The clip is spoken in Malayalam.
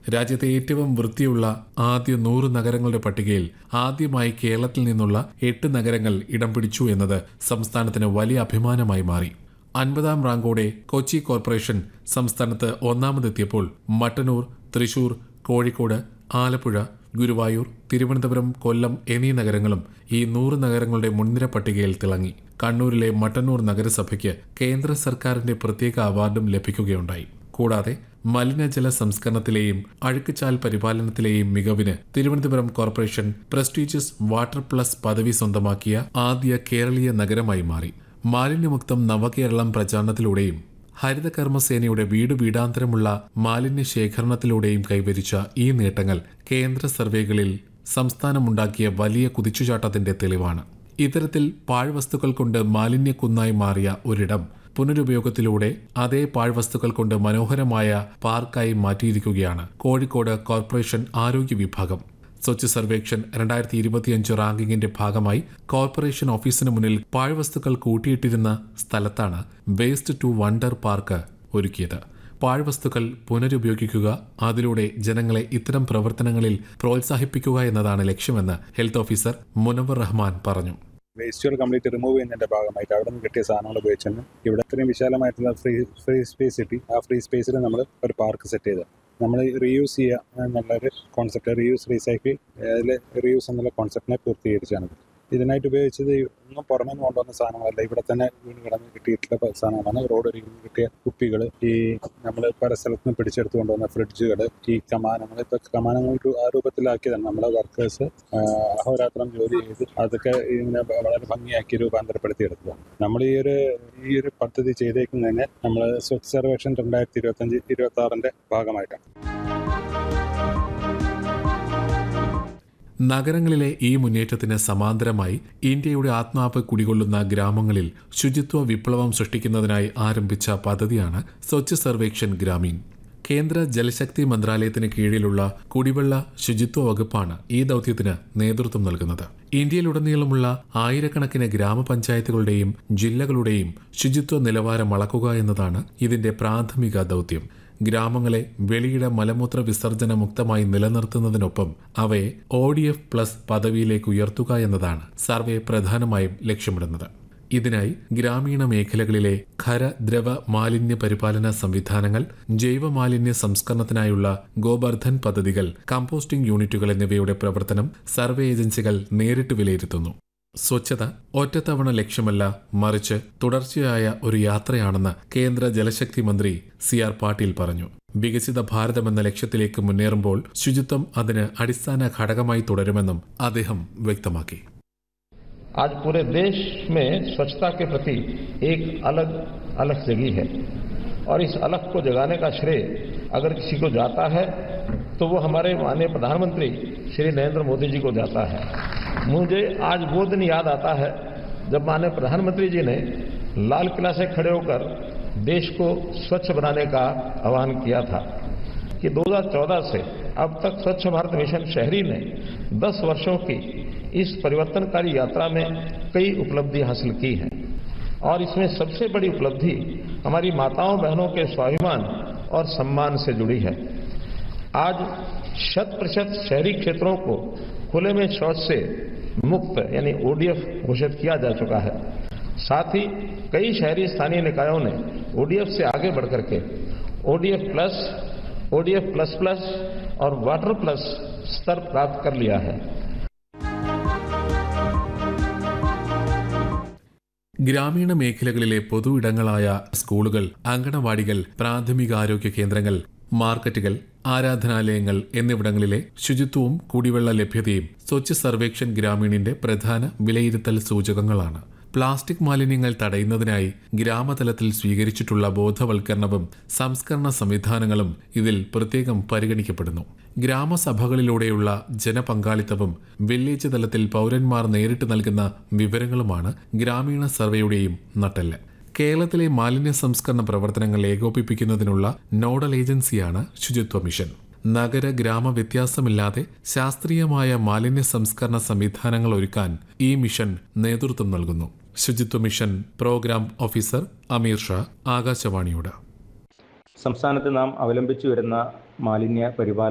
രാജ്യത്തെ ഏറ്റവും വൃത്തിയുള്ള ആദ്യ നൂറ് നഗരങ്ങളുടെ പട്ടികയിൽ ആദ്യമായി കേരളത്തിൽ നിന്നുള്ള എട്ട് നഗരങ്ങൾ ഇടം പിടിച്ചു എന്നത് സംസ്ഥാനത്തിന് വലിയ അഭിമാനമായി മാറി അൻപതാം റാങ്കോടെ കൊച്ചി കോർപ്പറേഷൻ സംസ്ഥാനത്ത് ഒന്നാമതെത്തിയപ്പോൾ മട്ടന്നൂർ തൃശൂർ കോഴിക്കോട് ആലപ്പുഴ ഗുരുവായൂർ തിരുവനന്തപുരം കൊല്ലം എന്നീ നഗരങ്ങളും ഈ നൂറ് നഗരങ്ങളുടെ മുൻനിര പട്ടികയിൽ തിളങ്ങി കണ്ണൂരിലെ മട്ടന്നൂർ നഗരസഭയ്ക്ക് കേന്ദ്ര സർക്കാരിന്റെ പ്രത്യേക അവാർഡും ലഭിക്കുകയുണ്ടായി കൂടാതെ മലിനജല സംസ്കരണത്തിലെയും അഴുക്കുചാൽ പരിപാലനത്തിലെയും മികവിന് Thiruvananthapuram corporation prestigious water plus പദവി സ്വന്തമാക്കിയ ആദ്യ കേരളീയ നഗരമായി മാറി മാലിന്യമുക്തം നവകേരളം പ്രചാരണത്തിലൂടെയും ഹരിതകർമ്മസേനയുടെ വീട് വീടാന്തരമുള്ള മാലിന്യ ശേഖരണത്തിലൂടെയും കൈവരിച്ച ഈ നേട്ടങ്ങൾ കേന്ദ്ര സർവേകളിൽ സംസ്ഥാനമുണ്ടാക്കിയ വലിയ കുതിച്ചുചാട്ടത്തിന്റെ തെളിവാണ് ഇത്തരത്തിൽ പാഴ്വസ്തുക്കൾ കൊണ്ട് മാലിന്യക്കുന്നായി മാറിയ ഒരിടം പുനരുപയോഗത്തിലൂടെ അതേ പാഴ്വസ്തുക്കൾ കൊണ്ട് മനോഹരമായ പാർക്കായി മാറ്റിയിരിക്കുകയാണ് കോഴിക്കോട് കോർപ്പറേഷൻ ആരോഗ്യ വിഭാഗം സ്വച്ഛ് സർവേക്ഷൻ രണ്ടായിരത്തി ഇരുപത്തിയഞ്ച് റാങ്കിങ്ങിന്റെ ഭാഗമായി കോർപ്പറേഷൻ ഓഫീസിന് മുന്നിൽ പാഴ്വസ്തുക്കൾ കൂട്ടിയിട്ടിരുന്ന സ്ഥലത്താണ് വേസ്റ്റ് ടു വണ്ടർ പാർക്ക് ഒരുക്കിയത് പാഴ്വസ്തുക്കൾ പുനരുപയോഗിക്കുക അതിലൂടെ ജനങ്ങളെ ഇത്തരം പ്രവർത്തനങ്ങളിൽ പ്രോത്സാഹിപ്പിക്കുക എന്നതാണ് ലക്ഷ്യമെന്ന് ഹെൽത്ത് ഓഫീസർ മുനവർ റഹ്മാൻ പറഞ്ഞു വേസ്റ്റുകൾ കംപ്ലീറ്റ് റിമൂവ് ചെയ്യുന്നതിന്റെ ഭാഗമായിട്ട് അവിടെ നിന്ന് കിട്ടിയ സാധനങ്ങൾ ഉപയോഗിച്ചാണ് ഇവിടെ ഇത്രയും വിശാലമായിട്ടുള്ള ഫ്രീ ഫ്രീ സ്പേസ് കിട്ടി ആ ഫ്രീ സ്പേസിൽ നമ്മൾ ഒരു പാർക്ക് സെറ്റ് ചെയ്ത് നമ്മൾ റീയൂസ് ചെയ്യുക എന്നുള്ളൊരു കോൺസെപ്റ്റ് റീയൂസ് റീസൈക്കിൾ അതിൽ റീയൂസ് എന്നുള്ള കോൺസെപ്റ്റിനെ പൂർത്തീകരിച്ചാണ് ഇതിനായിട്ട് ഉപയോഗിച്ചത് ഈ ഒന്നും പുറമേ നിന്ന് കൊണ്ടുവന്ന സാധനങ്ങളല്ല ഇവിടെ തന്നെ വീണ് കിടന്ന് കിട്ടിയിട്ടുള്ള സാധനങ്ങളാണ് റോഡ് നിന്ന് കിട്ടിയ കുപ്പികൾ ഈ നമ്മൾ പല സ്ഥലത്ത് നിന്ന് പിടിച്ചെടുത്ത് കൊണ്ടുവന്ന ഫ്രിഡ്ജുകൾ ഈ കമാനങ്ങൾ ഇപ്പൊ കമാനങ്ങൾ ഒരു ആ രൂപത്തിലാക്കിയതാണ് നമ്മളെ വർക്കേഴ്സ് അഹോരാത്രം ജോലി ചെയ്ത് അതൊക്കെ ഇങ്ങനെ വളരെ ഭംഗിയാക്കി രൂപാന്തരപ്പെടുത്തി എടുത്തതാണ് നമ്മൾ ഈ ഒരു ഈ ഒരു പദ്ധതി ചെയ്തേക്കുന്നതിന് നമ്മൾ സ്വച്ഛ് സർവേക്ഷൻ രണ്ടായിരത്തി ഇരുപത്തഞ്ച് ഇരുപത്തി ആറിന്റെ ഭാഗമായിട്ടാണ് നഗരങ്ങളിലെ ഈ മുന്നേറ്റത്തിന് സമാന്തരമായി ഇന്ത്യയുടെ ആത്മാവ് കുടികൊള്ളുന്ന ഗ്രാമങ്ങളിൽ ശുചിത്വ വിപ്ലവം സൃഷ്ടിക്കുന്നതിനായി ആരംഭിച്ച പദ്ധതിയാണ് സ്വച്ഛ് സർവേക്ഷൻ ഗ്രാമീൺ കേന്ദ്ര ജലശക്തി മന്ത്രാലയത്തിന് കീഴിലുള്ള കുടിവെള്ള ശുചിത്വ വകുപ്പാണ് ഈ ദൗത്യത്തിന് നേതൃത്വം നൽകുന്നത് ഇന്ത്യയിലുടനീളമുള്ള ആയിരക്കണക്കിന് ഗ്രാമപഞ്ചായത്തുകളുടെയും ജില്ലകളുടെയും ശുചിത്വ നിലവാരം അളക്കുക എന്നതാണ് ഇതിന്റെ പ്രാഥമിക ദൗത്യം ഗ്രാമങ്ങളെ വെളിയിട മലമൂത്ര വിസർജന മുക്തമായി നിലനിർത്തുന്നതിനൊപ്പം അവയെ ഒ ഡി എഫ് പ്ലസ് പദവിയിലേക്ക് ഉയർത്തുക എന്നതാണ് സർവേ പ്രധാനമായും ലക്ഷ്യമിടുന്നത് ഇതിനായി ഗ്രാമീണ മേഖലകളിലെ ഖര ദ്രവ മാലിന്യ പരിപാലന സംവിധാനങ്ങൾ ജൈവ മാലിന്യ സംസ്കരണത്തിനായുള്ള ഗോബർദ്ധൻ പദ്ധതികൾ കമ്പോസ്റ്റിംഗ് യൂണിറ്റുകൾ എന്നിവയുടെ പ്രവർത്തനം സർവേ ഏജൻസികൾ നേരിട്ട് വിലയിരുത്തുന്നു സ്വച്ഛത ഒറ്റത്തവണ ലക്ഷ്യമല്ല മറിച്ച് തുടർച്ചയായ ഒരു യാത്രയാണെന്ന് കേന്ദ്ര ജലശക്തി മന്ത്രി സി ആർ പാട്ടീൽ പറഞ്ഞു വികസിത ഭാരതം എന്ന ലക്ഷ്യത്തിലേക്ക് മുന്നേറുമ്പോൾ ശുചിത്വം അതിന് അടിസ്ഥാന ഘടകമായി തുടരുമെന്നും അദ്ദേഹം വ്യക്തമാക്കി आज पूरे देश में स्वच्छता के प्रति एक अलग अलग जगी है और इस अलग को जगाने का श्रेय अगर किसी को जाता है तो वो हमारे माननीय प्रधानमंत्री श्री नरेंद्र मोदी जी को जाता है मुझे आज वो दिन याद आता है जब माननीय प्रधानमंत्री जी ने लाल किला से खड़े होकर देश को स्वच्छ बनाने का आह्वान किया था कि 2014 से अब तक स्वच्छ भारत मिशन शहरी ने 10 वर्षों की इस परिवर्तनकारी यात्रा में कई उपलब्धि हासिल की हैं और इसमें सबसे बड़ी उपलब्धि हमारी माताओं बहनों के स्वाभिमान और सम्मान से जुड़ी है आज शत प्रतिशत शहरी क्षेत्रों को खुले में शौच से मुक्त यानी ओडीएफ घोषित किया जा चुका है साथ ही कई शहरी स्थानीय निकायों ने ओडीएफ से आगे बढ़कर के ODF plus ODF plus plus और वाटर प्लस स्तर प्राप्त कर लिया है ഗ്രാമീണ മേഖലകളിലെ പൊതു ഇടങ്ങളായ സ്കൂളുകൾ അങ്കണവാടികൾ പ്രാഥമികാരോഗ്യ കേന്ദ്രങ്ങൾ മാർക്കറ്റുകൾ ആരാധനാലയങ്ങൾ എന്നിവിടങ്ങളിലെ ശുചിത്വവും കുടിവെള്ള ലഭ്യതയും സ്വച്ഛ് സർവേക്ഷൻ ഗ്രാമീണിന്റെ പ്രധാന വിലയിരുത്തൽ സൂചകങ്ങളാണ് പ്ലാസ്റ്റിക് മാലിന്യങ്ങൾ തടയുന്നതിനായി ഗ്രാമതലത്തിൽ സ്വീകരിച്ചിട്ടുള്ള ബോധവൽക്കരണവും സംസ്കരണ സംവിധാനങ്ങളും ഇതിൽ പ്രത്യേകം പരിഗണിക്കപ്പെടുന്നു ഗ്രാമസഭകളിലൂടെയുള്ള ജനപങ്കാളിത്തവും വില്ലേജ് തലത്തിൽ പൗരന്മാർ നേരിട്ട് നൽകുന്ന വിവരങ്ങളുമാണ് ഗ്രാമീണ സർവേയുടെയും നട്ടെല്ല് കേരളത്തിലെ മാലിന്യ സംസ്കരണ പ്രവർത്തനങ്ങൾ ഏകോപിപ്പിക്കുന്നതിനുള്ള നോഡൽ ഏജൻസിയാണ് ശുചിത്വ മിഷൻ നഗര ഗ്രാമ വ്യത്യാസമില്ലാതെ ശാസ്ത്രീയമായ മാലിന്യ സംസ്കരണ സംവിധാനങ്ങൾ ഒരുക്കാൻ ഈ മിഷൻ നേതൃത്വം നൽകുന്നു ശുചിത്വ mission program officer Ameer Shah ആകാശവാണിയോട് സംസ്ഥാനത്ത് നാം അവലംബിച്ചു വരുന്ന മാലിന്യ പരിപാലന